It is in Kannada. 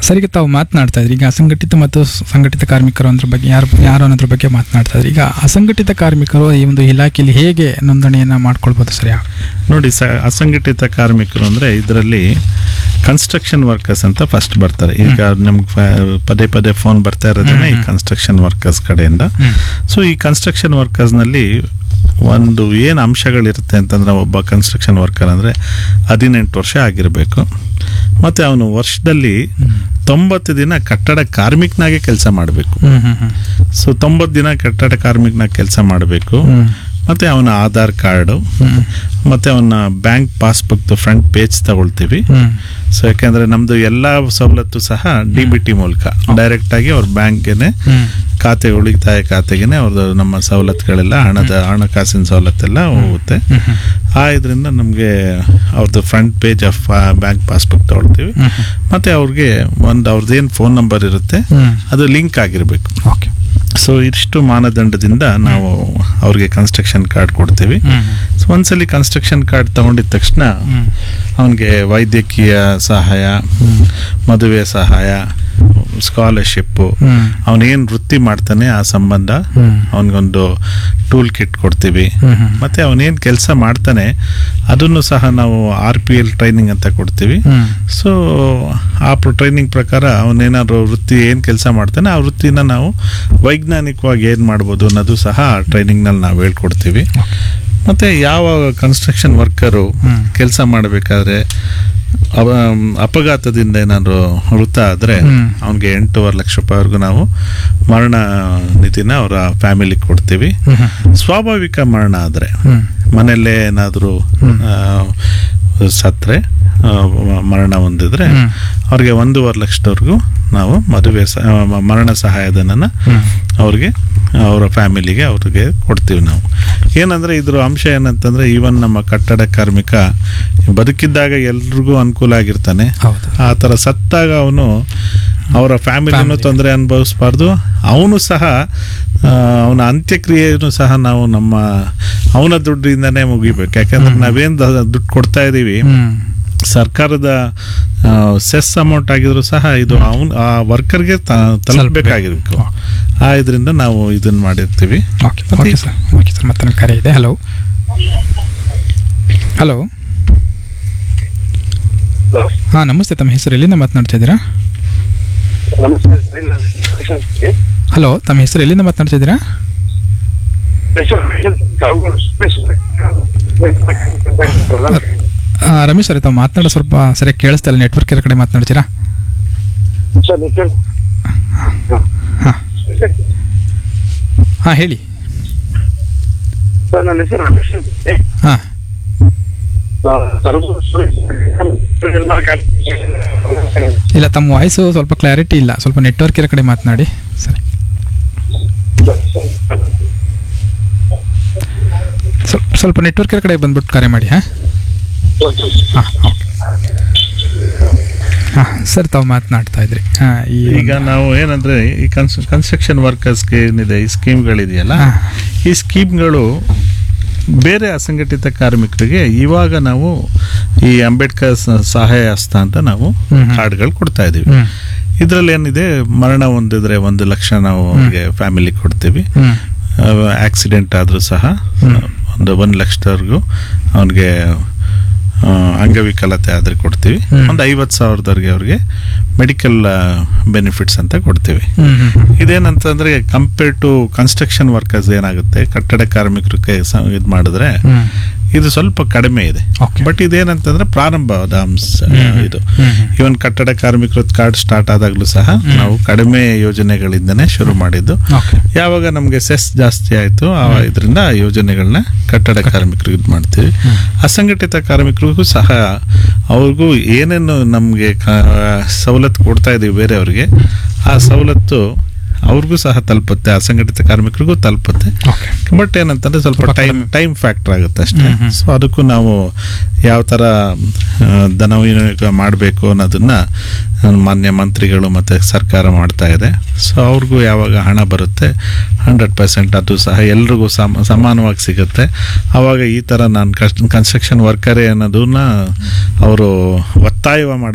ಸರ್ ಈಗ ತಾವು ಮಾತನಾಡ್ತಾ ಇದ್ರಿ ಈಗ ಅಸಂಘಟಿತ ಮತ್ತು ಸ- ಸಂಘಟಿತ ಕಾರ್ಮಿಕರು ಅನ್ನೋದ್ರ ಬಗ್ಗೆ ಯಾರು ಯಾರು ಅನ್ನೋದ್ರ ಬಗ್ಗೆ ಮಾತನಾಡ್ತಾ ಇದ್ರಿ ಈಗ ಅಸಂಘಟಿತ ಕಾರ್ಮಿಕರು ಈ ಒಂದು ಇಲಾಖೆಯಲ್ಲಿ ಹೇಗೆ ನೋಂದಣಿಯನ್ನ ಮಾಡ್ಕೊಳ್ಬೋದು ಸರ್ ಯಾವ ನೋಡಿ ಸ ಅಸಂಘಟಿತ ಕಾರ್ಮಿಕರು ಅಂದರೆ ಇದರಲ್ಲಿ ಕನ್ಸ್ಟ್ರಕ್ಷನ್ ವರ್ಕರ್ಸ್ ಅಂತ ಫಸ್ಟ್ ಬರ್ತಾರೆ ಈಗ ನಮ್ಗೆ ಫ- ಪದೇ ಪದೇ ಫೋನ್ ಬರ್ತಾ ಇರೋದನ್ನೇ ಈ ಕನ್ಸ್ಟ್ರಕ್ಷನ್ ವರ್ಕರ್ಸ್ ಕಡೆಯಿಂದ ಸೊ ಈ ಕನ್ಸ್ಟ್ರಕ್ಷನ್ ವರ್ಕರ್ಸ್ನಲ್ಲಿ ಒಂದು ಏನು ಅಂಶಗಳಿರುತ್ತೆ ಅಂತಂದ್ರೆ ಒಬ್ಬ ಕನ್ಸ್ಟ್ರಕ್ಷನ್ ವರ್ಕರ್ ಅಂದರೆ ಹದಿನೆಂಟು ವರ್ಷ ಆಗಿರಬೇಕು ಮತ್ತು ಅವನು ವರ್ಷದಲ್ಲಿ ತೊಂಬತ್ತು ದಿನ ಕಟ್ಟಡ ಕಾರ್ಮಿಕನಾಗೆ ಕೆಲಸ ಮಾಡಬೇಕು ಹ್ಮ್ ಹ್ಮ್ ಹ್ಮ್ ಸೊ ತೊಂಬತ್ತು ದಿನ ಕಟ್ಟಡ ಕಾರ್ಮಿಕನಾಗಿ ಕೆಲಸ ಮಾಡಬೇಕು ಹ್ಮ್. ಮತ್ತು ಅವನ ಆಧಾರ್ ಕಾರ್ಡು ಹ್ಮ್. ಮತ್ತು ಅವನ ಬ್ಯಾಂಕ್ ಪಾಸ್ಬುಕ್ದು ಫ್ರಂಟ್ ಪೇಜ್ ತಗೊಳ್ತೀವಿ ಹ್ಮ್. ಸೊ ಯಾಕೆಂದರೆ ನಮ್ಮದು ಎಲ್ಲ ಸವಲತ್ತು ಸಹ ಡಿ ಬಿ ಟಿ ಮೂಲಕ ಡೈರೆಕ್ಟಾಗಿ ಅವ್ರ ಬ್ಯಾಂಕ್ಗೆ ಹ್ಮ್. ಖಾತೆ ಉಳಿತಾಯ ಖಾತೆಗೆ ಅವ್ರದ್ದು ನಮ್ಮ ಸವಲತ್ತುಗಳೆಲ್ಲ ಹಣದ ಹಣಕಾಸಿನ ಸವಲತ್ತೆಲ್ಲ ಹೋಗುತ್ತೆ ಹ್ಮ್ ಹ್ಮ್. ಆ ಇದರಿಂದ ನಮಗೆ ಅವ್ರದ್ದು front page of bank passbook ತಗೊಳ್ತೀವಿ ಹ್ಮ್ ಹ್ಮ್. ಮತ್ತು ಅವ್ರಿಗೆ ಒಂದು ಅವ್ರದ್ದೇನು ಫೋನ್ ನಂಬರ್ ಇರುತ್ತೆ ಹ್ಮ್. ಅದು ಲಿಂಕ್ ಆಗಿರಬೇಕು ಓಕೆ ಸೊ ಇಷ್ಟು ಮಾನದಂಡದಿಂದ ನಾವು ಅವ್ರಿಗೆ ಕನ್ಸ್ಟ್ರಕ್ಷನ್ ಕಾರ್ಡ್ ಕೊಡ್ತೀವಿ ಹ್ಮ್. ಸೊ ಒಂದ್ಸಲಿ ಕನ್ಸ್ಟ್ರಕ್ಷನ್ ಕಾರ್ಡ್ ತಗೊಂಡಿದ ತಕ್ಷಣ ಹ್ಮ್. ಅವನಿಗೆ ವೈದ್ಯಕೀಯ ಸಹಾಯ ಮದುವೆ ಸಹಾಯ ಸ್ಕಾಲರ್ಶಿಪ್ಪು ಹ್ಮ್. ಅವನೇನು ವೃತ್ತಿ ಮಾಡ್ತಾನೆ ಆ ಸಂಬಂಧ ಹ್ಮ್. ಅವನಿಗೊಂದು ಟೂಲ್ ಕಿಟ್ ಕೊಡ್ತೀವಿ ಹ್ಮ್ ಹ್ಮ್. ಮತ್ತೆ ಅವನೇನು ಕೆಲಸ ಮಾಡ್ತಾನೆ ಅದನ್ನು ಸಹ ನಾವು ಆರ್ ಪಿ ಎಲ್ ಟ್ರೈನಿಂಗ್ ಅಂತ ಕೊಡ್ತೀವಿ ಹ್ಮ್. ಸೊ ಆ ಟ್ರೈನಿಂಗ್ ಪ್ರಕಾರ ಅವನೇನಾದ್ರು ವೃತ್ತಿ ಏನು ಕೆಲಸ ಮಾಡ್ತಾನೆ ಆ ವೃತ್ತಿನ ನಾವು ವೈಜ್ಞಾನಿಕವಾಗಿ ಏನು ಮಾಡ್ಬೋದು ಅನ್ನೋದು ಸಹ ಆ ಟ್ರೈನಿಂಗ್ನಲ್ಲಿ ನಾವು ಹೇಳ್ಕೊಡ್ತೀವಿ ಮತ್ತು ಯಾವ ಕನ್ಸ್ಟ್ರಕ್ಷನ್ ವರ್ಕರು ಹ್ಮ್. ಕೆಲಸ ಮಾಡಬೇಕಾದ್ರೆ ಅವ ಅಪಘಾತದಿಂದ ಏನಾದ್ರು ಮೃತ ಆದರೆ ಹ್ಮ್. ಅವನಿಗೆ ಎಂಟೂವರೆ ಲಕ್ಷ ರೂಪಾಯಿವರೆಗೂ ನಾವು ಮರಣ ನಿಧಿನ ಅವರ ಫ್ಯಾಮಿಲಿಗೆ ಕೊಡ್ತೀವಿ ಹ್ಮ್ ಹ್ಮ್. ಸ್ವಾಭಾವಿಕ ಮರಣ ಆದರೆ ಹ್ಮ್. ಮನೆಯಲ್ಲೇ ಏನಾದರೂ ಸತ್ತರೆ ಮರಣ ಹೊಂದಿದ್ರೆ ಹ್ಮ್. ಅವ್ರಿಗೆ ಒಂದೂವರೆ ಲಕ್ಷದವರೆಗೂ ನಾವು ಮದುವೆ ಸ ಆ, ಮ- ಮರಣ ಸಹಾಯಧನನ ಹ್ಮ್. ಅವ್ರಿಗೆ ಅವರ ಫ್ಯಾಮಿಲಿಗೆ ಅವ್ರಿಗೆ ಕೊಡ್ತೀವಿ ನಾವು ಏನಂದರೆ ಇದ್ರ ಅಂಶ ಏನಂತಂದರೆ ಈವನ್ ನಮ್ಮ ಕಟ್ಟಡ ಕಾರ್ಮಿಕ ಬದುಕಿದ್ದಾಗ ಎಲ್ರಿಗೂ ಅನುಕೂಲ ಆಗಿರ್ತಾನೆ ಹೌದು ಆ ಥರ ಸತ್ತಾಗ ಅವನು ಅವರ ಫ್ಯಾಮಿಲಿನೂ Family. ತೊಂದರೆ ಅನುಭವಿಸ್ಬಾರ್ದು ಅವನು ಸಹ ಆ, ಅವನ ಅಂತ್ಯಕ್ರಿಯೆಯನ್ನು ಸಹ ನಾವು ನಮ್ಮ ಅವನ ದುಡ್ಡಿಂದನೇ ಮುಗಿಬೇಕು ಯಾಕಂದ್ರೆ ನಾವೇನು ದುಡ್ಡು ಕೊಡ್ತಾ ಇದ್ದೀವಿ ಹ್ಮ್. ಸರ್ಕಾರದ ಸೆಸ್ ಅಮೌಂಟ್ ಆಗಿದ್ರು ಸಹ ಇದು ಅವನ್ ಆ ವರ್ಕರ್ಗೆ ತಲುಪಬೇಕಾಗಿರ್ಬೇಕು ಆ ಇದರಿಂದ ನಾವು ಇದನ್ನ ಮಾಡಿರ್ತೀವಿ okay okay sir okay sir ಮತ್ತೆ ಕರೆ ಇದೆ ಹಲೋ ಹಲೋ ಹಲೋ ಹಾಂ ನಮಸ್ತೆ ತಮ್ಮ ಹೆಸರು ಎಲ್ಲಿಂದ ಮಾತನಾಡ್ತಾ ಇದ್ದೀರಾ ನಮಸ್ತೆ ಸರ್. ಇಲ್ಲ, ಸ್ಟೇಷನ್ಗೆ. ಹಲೋ ತಮ್ಮ ಹೆಸರು ಎಲ್ಲಿಂದ ಮಾತನಾಡ್ತಾ ಇದ್ದೀರಾ ಸ್ಟೇಷನ್ ತಾವುಗಳು ಸ್ಟೇಷನ್. ಆ, ರಮೇಶ್ ಅವರೇ ತಾವು ಮಾತನಾಡೋ ಸ್ವಲ್ಪ ಸರಿಯಾಗಿ ಕೇಳಿಸ್ತಾ ಇಲ್ಲ ನೆಟ್ವರ್ಕ್ ಇರೋ ಕಡೆ ಮಾತನಾಡ್ತೀರಾ ಸರ್, ನೀವು ಕೇಳಿ. ಹಾಂ ಹಾಂ ಹೇಳಿ ಸರ್, ನನ್ನ ಹೆಸರು ರಮೇಶ್ ಅಂತ. ಹಾಂ ಆ, ಸರ್ವ- ಸುರೇಶ್. ಎಲ್ಲ ಕಾಲ್- ಇಲ್ಲ ತಮ್ಮ ವಾಯ್ಸು ಸ್ವಲ್ಪ ಕ್ಲಾರಿಟಿ ಇಲ್ಲ ಸ್ವಲ್ಪ ನೆಟ್ವರ್ಕ್ ಇರೋ ಕಡೆ ಮಾತನಾಡಿ ಸರಿ ಸ್ವಲ್ಪ ಸ್ವಲ್ಪ ನೆಟ್ವರ್ಕ್ ಇರೋ ಕಡೆ ಬಂದ್ಬಿಟ್ಟು ಕರೆ ಮಾಡಿ ಹಾಂ ಹಾಂ ಓಕೆ ಹಾಂ ಸರ್ ತಾವು ಮಾತನಾಡ್ತಾ ಇದ್ರಿ ಹಾಂ ಈ ಈಗ ನಾವು ಏನಂದ್ರೆ ಈ ಕನ್ಸ್ ಕನ್ಸ್ಟ್ರಕ್ಷನ್ ವರ್ಕರ್ಸ್ಗೆ ಏನಿದೆ ಈ ಸ್ಕೀಮ್ಗಳಿದೆಯಲ್ಲ ಹಾ. ಈ ಸ್ಕೀಮ್ಗಳು ಬೇರೆ ಅಸಂಘಟಿತ ಕಾರ್ಮಿಕರಿಗೆ ಇವಾಗ ನಾವು ಈ ಅಂಬೇಡ್ಕರ್ ಸ- ಸಹಾಯ ಹಸ್ತ ಅಂತ ನಾವು ಹ್ಮ್ ಹ್ಮ್. ಕಾರ್ಡ್ಗಳು ಕೊಡ್ತಾ ಇದೀವಿ ಹ್ಞೂ ಇದರಲ್ಲಿ ಏನಿದೆ ಮರಣ ಹೊಂದಿದ್ರೆ ಒಂದು ಲಕ್ಷ ನಾವು ಅವ್ರಿಗೆ ಫ್ಯಾಮಿಲಿ ಕೊಡ್ತೀವಿ ಹ್ಞೂ ಆಕ್ಸಿಡೆಂಟ್ ಆದರೂ ಸಹ ಒಂದು ಒಂದು ಲಕ್ಷದವರೆಗೂ ಅವನಿಗೆ ಅಂಗವಿಕಲತೆ ಆದರೆ ಕೊಡ್ತೀವಿ ಹ್ಮ್. ಒಂದು ಐವತ್ತು ಸಾವಿರದವರೆಗೆ ಅವ್ರಿಗೆ ಮೆಡಿಕಲ್ ಬೆನಿಫಿಟ್ಸ್ ಅಂತ ಕೊಡ್ತೀವಿ ಹ್ಞೂ ಹ್ಞೂ ಇದೇನಂತಂದ್ರೆ ಕಂಪೇರ್ ಟು ಕನ್ಸ್ಟ್ರಕ್ಷನ್ ವರ್ಕರ್ಸ್ ಏನಾಗುತ್ತೆ ಕಟ್ಟಡ ಕಾರ್ಮಿಕರಿಗೆ ಇದು ಮಾಡಿದ್ರೆ ಹ್ಞೂ ಇದು ಸ್ವಲ್ಪ ಕಡಿಮೆ ಇದೆ Okay. ಬಟ್ ಇದೇನಂತಂದ್ರೆ ಪ್ರಾರಂಭದ ಅಂಶ ಹ್ಮ್. ಇದು ಹ್ಮ್. ಇವನ್ ಕಟ್ಟಡ ಕಾರ್ಮಿಕರ ಕಾರ್ಡ್ ಸ್ಟಾರ್ಟ್ ಆದಾಗಲೂ ಸಹ ಹ್ಮ್. ನಾವು ಕಡಿಮೆ ಯೋಜನೆಗಳಿಂದನೇ ಶುರು ಮಾಡಿದ್ದು ಓಕೆ ಯಾವಾಗ ನಮಗೆ ಸೆಸ್ ಜಾಸ್ತಿ ಆಯಿತು ಆ ಇದರಿಂದ ಆ ಯೋಜನೆಗಳನ್ನ ಕಟ್ಟಡ ಕಾರ್ಮಿಕರಿಗೆ ಇದು ಮಾಡ್ತೀವಿ ಅಸಂಘಟಿತ ಕಾರ್ಮಿಕರಿಗೂ ಸಹ ಅವ್ರಿಗೂ ಏನೇನು ನಮಗೆ ಸವಲತ್ತು ಕೊಡ್ತಾ ಇದೀವಿ ಬೇರೆಯವ್ರಿಗೆ ಆ ಸವಲತ್ತು ಅವ್ರಿಗೂ ಸಹ ತಲುಪುತ್ತೆ ಅಸಂಘಟಿತ ಕಾರ್ಮಿಕರಿಗೂ ತಲುಪುತ್ತೆ ಓಕೆ ಬಟ್ ಏನಂತಂದ್ರೆ ಸ್ವಲ್ಪ ಸ್ವಲ್ಪ ಟೈಮ್ ಕಡಿಮೆ. ಟೈಮ್ ಫ್ಯಾಕ್ಟರ್ ಆಗುತ್ತೆ ಅಷ್ಟೇ ಹ್ಮ್, ಹ್ಮ್. ಸೊ ಅದಕ್ಕೂ ನಾವು ಯಾವ ಥರ ಆ, ಧನ ವಿನಿಯೋಗ ಮಾಡಬೇಕು ಅನ್ನೋದನ್ನ ಆ, ಮಾನ್ಯ ಮಂತ್ರಿಗಳು ಮತ್ತು ಸರ್ಕಾರ ಮಾಡ್ತಾ ಇದೆ ಸೊ ಅವ್ರಿಗೂ ಯಾವಾಗ ಹಣ ಬರುತ್ತೆ ಹಂಡ್ರೆಡ್ ಪರ್ಸೆಂಟ್ ಅದು ಸಹ ಎಲ್ರಿಗೂ ಸಮ ಸಮಾನವಾಗಿ ಸಿಗುತ್ತೆ ಆವಾಗ ಈ ಥರ ನಾನು ಕನ್ಸ್ಟ್ರಕ್ಷನ್ ವರ್ಕರೇ ಅನ್ನೋದನ್ನ ಅವರು ಒತ್ತಾಯ